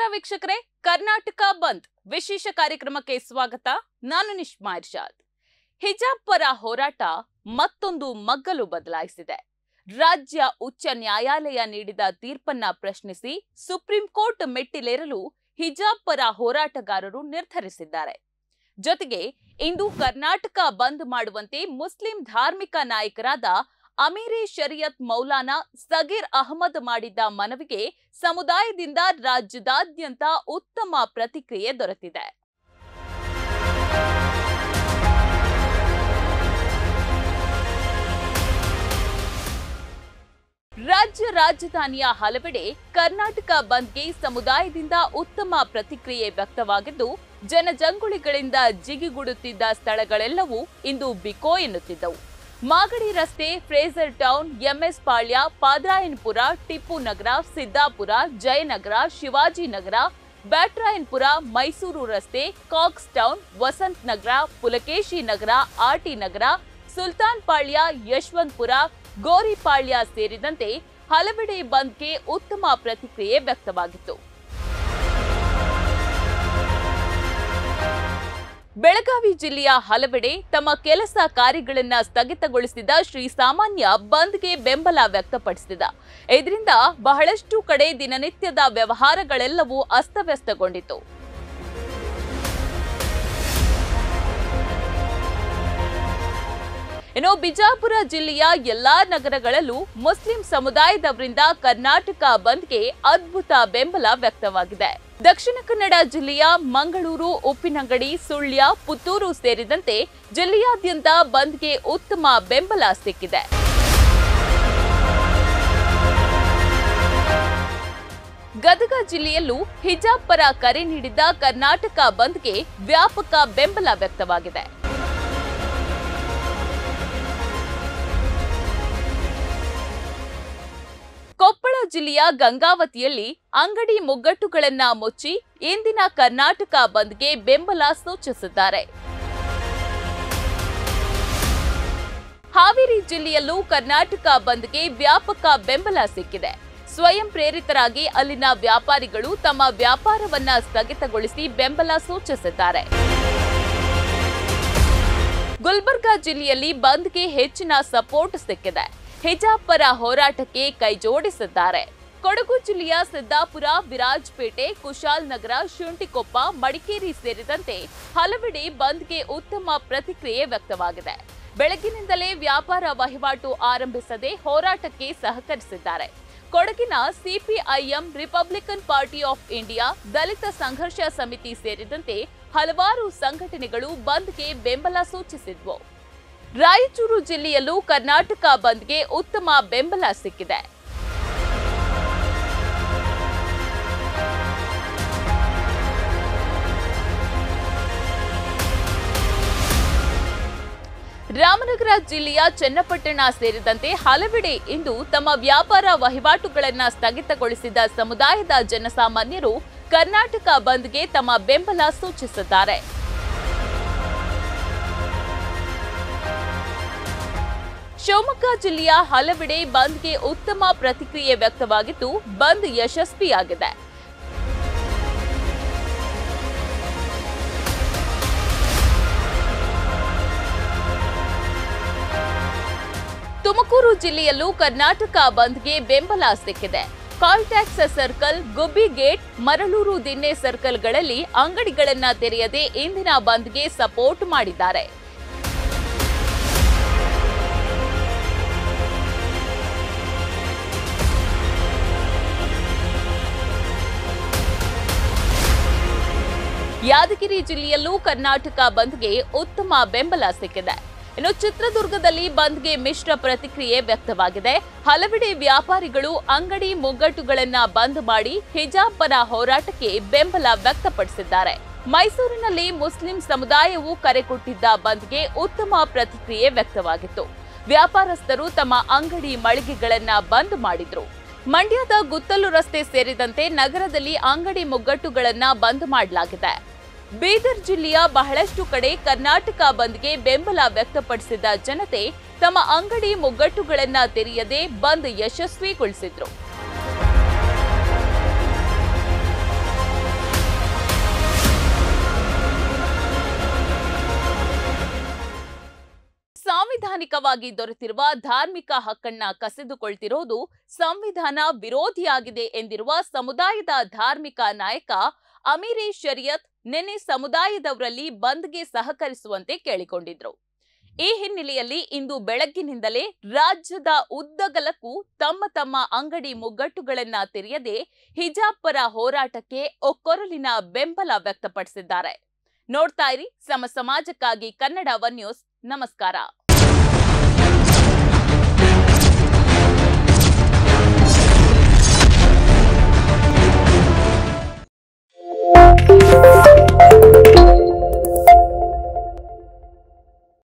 ವೀಕ್ಷಕರೇ ಕರ್ನಾಟಕ ಬಂದ್ ವಿಶೇಷ ಕಾರ್ಯಕ್ರಮಕ್ಕೆ ಸ್ವಾಗತ ನಾನು ನಿಷ್ಮಾ ಇರ್ಷಾದ್ ಹಿಜಾಬ್ ಪರ ಹೋರಾಟ ಮತ್ತೊಂದು ಮಗ್ಗಲು ಬದಲಾಯಿಸಿದೆ ರಾಜ್ಯ ಉಚ್ಚ ನ್ಯಾಯಾಲಯ ನೀಡಿದ ತೀರ್ಪನ್ನ ಪ್ರಶ್ನಿಸಿ ಸುಪ್ರೀಂ ಕೋರ್ಟ್ ಮೆಟ್ಟಿಲೇರಲು ಹಿಜಾಬ್ ಪರ ಹೋರಾಟಗಾರರು ನಿರ್ಧರಿಸಿದ್ದಾರೆ ಜೊತೆಗೆ ಇಂದು ಕರ್ನಾಟಕ ಬಂದ್ ಮಾಡುವಂತೆ ಮುಸ್ಲಿಂ ಧಾರ್ಮಿಕ ನಾಯಕರಾದ ಅಮೀರೆ ಶರಿಯತ್ ಮೌಲಾನಾ ಸಗೀರ್ ಅಹಮದ್ ಮಾಡಿದ್ದ ಮನವಿಗೆ ಸಮುದಾಯದಿಂದ ರಾಜ್ಯದಾದ್ಯಂತ ಉತ್ತಮ ಪ್ರತಿಕ್ರಿಯೆ ದೊರೆತಿದೆ ರಾಜ್ಯ ರಾಜಧಾನಿಯ ಹಲವೆಡೆ ಕರ್ನಾಟಕ ಬಂದ್ಗೆ ಸಮುದಾಯದಿಂದ ಉತ್ತಮ ಪ್ರತಿಕ್ರಿಯೆ ವ್ಯಕ್ತವಾಗಿದ್ದು ಜನಜಂಗುಳಿಗಳಿಂದ ಜಿಗಿಗುಡುತ್ತಿದ್ದ ಸ್ಥಳಗಳೆಲ್ಲವೂ ಇಂದು ಬಿಕೋ ಎನ್ನುತ್ತಿದ್ದವು ಮಾಗಡಿ ರಸ್ತೆ Fraser town MS Palya Padarayanapura Tippu Nagar Siddapura Jayanagar Shivajinagar Byatarayanapura Mysuru ರಸ್ತೆ Cox town Vasanth Nagar Pulakeshi Nagar RT Nagar Sultan Palya Yeshwanthpur Goripalya ಸೇರಿದಂತೆ ಹಲವೆಡೆ ಬಂದ್ಗೆ ಉತ್ತಮ ಪ್ರತಿಕ್ರಿಯೆ ವ್ಯಕ್ತವಾಗಿತ್ತು ಬೆಳಗಾವಿ ಜಿಲ್ಲೆಯ ಹಲವೆಡೆ ತಮ್ಮ ಕೆಲಸ ಕಾರ್ಯಗಳನ್ನ ಸ್ಥಗಿತಗೊಳಿಸಿದ ಶ್ರೀ ಸಾಮಾನ್ಯ ಬಂದ್ಗೆ ಬೆಂಬಲ ವ್ಯಕ್ತಪಡಿಸಿದ ಇದರಿಂದ ಬಹಳಷ್ಟು ಕಡೆ ದಿನನಿತ್ಯದ ವ್ಯವಹಾರಗಳೆಲ್ಲವೂ ಅಸ್ತವ್ಯಸ್ತಗೊಂಡಿತು ಇನ್ನು ಬಿಜಾಪುರ ಜಿಲ್ಲೆಯ ಎಲ್ಲಾ ನಗರಗಳಲ್ಲೂ ಮುಸ್ಲಿಂ ಸಮುದಾಯದವರಿಂದ ಕರ್ನಾಟಕ ಬಂದ್ಗೆ ಅದ್ಭುತ ಬೆಂಬಲ ವ್ಯಕ್ತವಾಗಿದೆ ದಕ್ಷಿಣ ಕನ್ನಡ ಜಿಲ್ಲೆಯ ಮಂಗಳೂರು ಉಪ್ಪಿನಂಗಡಿ ಸುಳ್ಯ ಪುತ್ತೂರು ಸೇರಿದಂತೆ ಜಿಲ್ಲೆಯಾದ್ಯಂತ ಬಂದ್ಗೆ ಉತ್ತಮ ಬೆಂಬಲ ಸಿಕ್ಕಿದೆ ಗದಗ ಜಿಲ್ಲೆಯಲ್ಲೂ ಹಿಜಾಬ್ ಪರ ಕರೆ ನೀಡಿದ್ದ ಕರ್ನಾಟಕ ಬಂದ್ಗೆ ವ್ಯಾಪಕ ಬೆಂಬಲ ವ್ಯಕ್ತವಾಗಿದೆ ಕೊಪ್ಪಳ ಜಿಲ್ಲೆಯ ಗಂಗಾವತಿಯಲ್ಲಿ ಅಂಗಡಿ ಮುಗ್ಗಟ್ಟುಗಳನ್ನ ಮುಚ್ಚಿ ಇಂದಿನ ಕರ್ನಾಟಕ ಬಂದ್ಗೆ ಬೆಂಬಲ ಸೂಚಿಸಿದ್ದಾರೆ ಹಾವೇರಿ ಜಿಲ್ಲೆಯಲ್ಲೂ ಕರ್ನಾಟಕ ಬಂದ್ಗೆ ವ್ಯಾಪಕ ಬೆಂಬಲ ಸಿಕ್ಕಿದೆ ಸ್ವಯಂ ಪ್ರೇರಿತರಾಗಿ ಅಲ್ಲಿನ ವ್ಯಾಪಾರಿಗಳು ತಮ್ಮ ವ್ಯಾಪಾರವನ್ನ ಸ್ಥಗಿತಗೊಳಿಸಿ ಬೆಂಬಲ ಸೂಚಿಸಿದ್ದಾರೆ ಗುಲ್ಬರ್ಗಾ ಜಿಲ್ಲೆಯಲ್ಲಿ ಬಂದ್ಗೆ ಹೆಚ್ಚಿನ ಸಪೋರ್ಟ್ ಸಿಕ್ಕಿದೆ ಹಿಜಾಬ್ ಪರ ಹೋರಾಟಕ್ಕೆ ಕೈಜೋಡಿಸಿದ್ದಾರೆ ಕೊಡಗು ಜಿಲ್ಲೆಯ ಸಿದ್ದಾಪುರ ವಿರಾಜಪೇಟೆ ಕುಶಾಲ್ ನಗರ ಶುಂಠಿಕೊಪ್ಪ ಮಡಿಕೇರಿ ಸೇರಿದಂತೆ ಹಲವೆಡೆ ಬಂದ್ಗೆ ಉತ್ತಮ ಪ್ರತಿಕ್ರಿಯೆ ವ್ಯಕ್ತವಾಗಿದೆ ಬೆಳಗಿನಿಂದಲೇ ವ್ಯಾಪಾರ ವಹಿವಾಟು ಆರಂಭಿಸದೆ ಹೋರಾಟಕ್ಕೆ ಸಹಕರಿಸಿದ್ದಾರೆ ಕೊಡಗಿನ CPIM republican party of India Dalit Sangharsh Samiti ಸೇರಿದಂತೆ ಹಲವಾರು ಸಂಘಟನೆಗಳು ಬಂದ್ಗೆ ಬೆಂಬಲ ಸೂಚಿಸಿದ್ವು ರಾಯಚೂರು ಜಿಲ್ಲೆಯಲ್ಲೂ ಕರ್ನಾಟಕ ಬಂದ್ಗೆ ಉತ್ತಮ ಬೆಂಬಲ ಸಿಕ್ಕಿದೆ ರಾಮನಗರ ಜಿಲ್ಲೆಯ ಚನ್ನಪಟ್ಟಣ ಸೇರಿದಂತೆ ಹಲವೆಡೆ ಇಂದು ತಮ್ಮ ವ್ಯಾಪಾರ ವಹಿವಾಟುಗಳನ್ನು ಸ್ಥಗಿತಗೊಳಿಸಿದ ಸಮುದಾಯದ ಜನಸಾಮಾನ್ಯರು ಕರ್ನಾಟಕ ಬಂದ್ಗೆ ತಮ್ಮ ಬೆಂಬಲ ಸೂಚಿಸಿದ್ದಾರೆ ಶಿವಮೊಗ್ಗ ಜಿಲ್ಲೆಯ ಹಲವೆಡೆ ಬಂದ್ಗೆ ಉತ್ತಮ ಪ್ರತಿಕ್ರಿಯೆ ವ್ಯಕ್ತವಾಗಿದ್ದು ಬಂದ್ ಯಶಸ್ವಿಯಾಗಿದೆ ತುಮಕೂರು ಜಿಲ್ಲೆಯಲ್ಲೂ ಕರ್ನಾಟಕ ಬಂದ್ಗೆ ಬೆಂಬಲ ಸಿಕ್ಕಿದೆ call tax circle Gubbi gate Maraluru Dinne ಸರ್ಕಲ್ಗಳಲ್ಲಿ ಅಂಗಡಿಗಳನ್ನ ತೆರೆಯದೆ ಇಂದಿನ ಬಂದ್ಗೆ ಸಪೋರ್ಟ್ ಮಾಡಿದ್ದಾರೆ ಯಾದಗಿರಿ ಜಿಲ್ಲೆಯಲ್ಲೂ ಕರ್ನಾಟಕ ಬಂದ್ಗೆ ಉತ್ತಮ ಬೆಂಬಲ ಸಿಕ್ಕಿದೆ ಇನ್ನು ಚಿತ್ರದುರ್ಗದಲ್ಲಿ ಬಂದ್ಗೆ ಮಿಶ್ರ ಪ್ರತಿಕ್ರಿಯೆ ವ್ಯಕ್ತವಾಗಿದೆ ಹಲವೆಡೆ ವ್ಯಾಪಾರಿಗಳು ಅಂಗಡಿ ಮುಗ್ಗಟ್ಟುಗಳನ್ನ ಬಂದ್ ಮಾಡಿ ಹಿಜಾಬ್ ಪರ ಹೋರಾಟಕ್ಕೆ ಬೆಂಬಲ ವ್ಯಕ್ತಪಡಿಸಿದ್ದಾರೆ ಮೈಸೂರಿನಲ್ಲಿ ಮುಸ್ಲಿಂ ಸಮುದಾಯವು ಕರೆ ಕೊಟ್ಟಿದ್ದ ಬಂದ್ಗೆ ಉತ್ತಮ ಪ್ರತಿಕ್ರಿಯೆ ವ್ಯಕ್ತವಾಗಿತ್ತು ವ್ಯಾಪಾರಸ್ಥರು ತಮ್ಮ ಅಂಗಡಿ ಮಳಿಗೆಗಳನ್ನ ಬಂದ್ ಮಾಡಿದ್ರು ಮಂಡ್ಯದ ಗುತ್ತಲು ರಸ್ತೆ ಸೇರಿದಂತೆ ನಗರದಲ್ಲಿ ಅಂಗಡಿ ಮುಗ್ಗಟ್ಟುಗಳನ್ನ ಬಂದ್ ಮಾಡಲಾಗಿದೆ ಬೀದರ್ ಜಿಲ್ಲೆಯ ಬಹಳಷ್ಟು ಕಡೆ ಕರ್ನಾಟಕ ಬಂದ್ಗೆ ಬೆಂಬಲ ವ್ಯಕ್ತಪಡಿಸಿದ ಜನತೆ ತಮ್ಮ ಅಂಗಡಿ ಮುಗ್ಗಟ್ಟುಗಳನ್ನ ತೆರೆಯದೆ ಬಂದ್ ಯಶಸ್ವಿಗೊಳಿಸಿದ್ರು ಸಾಂವಿಧಾನಿಕವಾಗಿ ದೊರೆತಿರುವ ಧಾರ್ಮಿಕ ಹಕ್ಕನ್ನ ಕಸಿದುಕೊಳ್ತಿರೋದು ಸಂವಿಧಾನ ವಿರೋಧಿಯಾಗಿದೆ ಎಂದಿರುವ ಸಮುದಾಯದ ಧಾರ್ಮಿಕ ನಾಯಕ ಅಮೀರಿ ಶರಿಯತ್ ನಿನ್ನೆ ಸಮುದಾಯದವರಲ್ಲಿ ಬಂದ್ಗೆ ಸಹಕರಿಸುವಂತೆ ಕೇಳಿಕೊಂಡಿದ್ರು ಈ ಹಿನ್ನೆಲೆಯಲ್ಲಿ ಇಂದು ಬೆಳಗ್ಗಿನಿಂದಲೇ ರಾಜ್ಯದ ಉದ್ದಗಲಕ್ಕೂ ತಮ್ಮ ತಮ್ಮ ಅಂಗಡಿ ಮುಗ್ಗಟ್ಟುಗಳನ್ನ ತೆರೆಯದೆ ಹಿಜಾಬ್ ಪರ ಹೋರಾಟಕ್ಕೆ ಒಕ್ಕೊರಲಿನ ಬೆಂಬಲ ವ್ಯಕ್ತಪಡಿಸಿದ್ದಾರೆ ನೋಡ್ತಾ ಇರಿ ಸಮ ಸಮಾಜಕ್ಕಾಗಿ ಕನ್ನಡ ಒನ್ ನ್ಯೂಸ್ ನಮಸ್ಕಾರ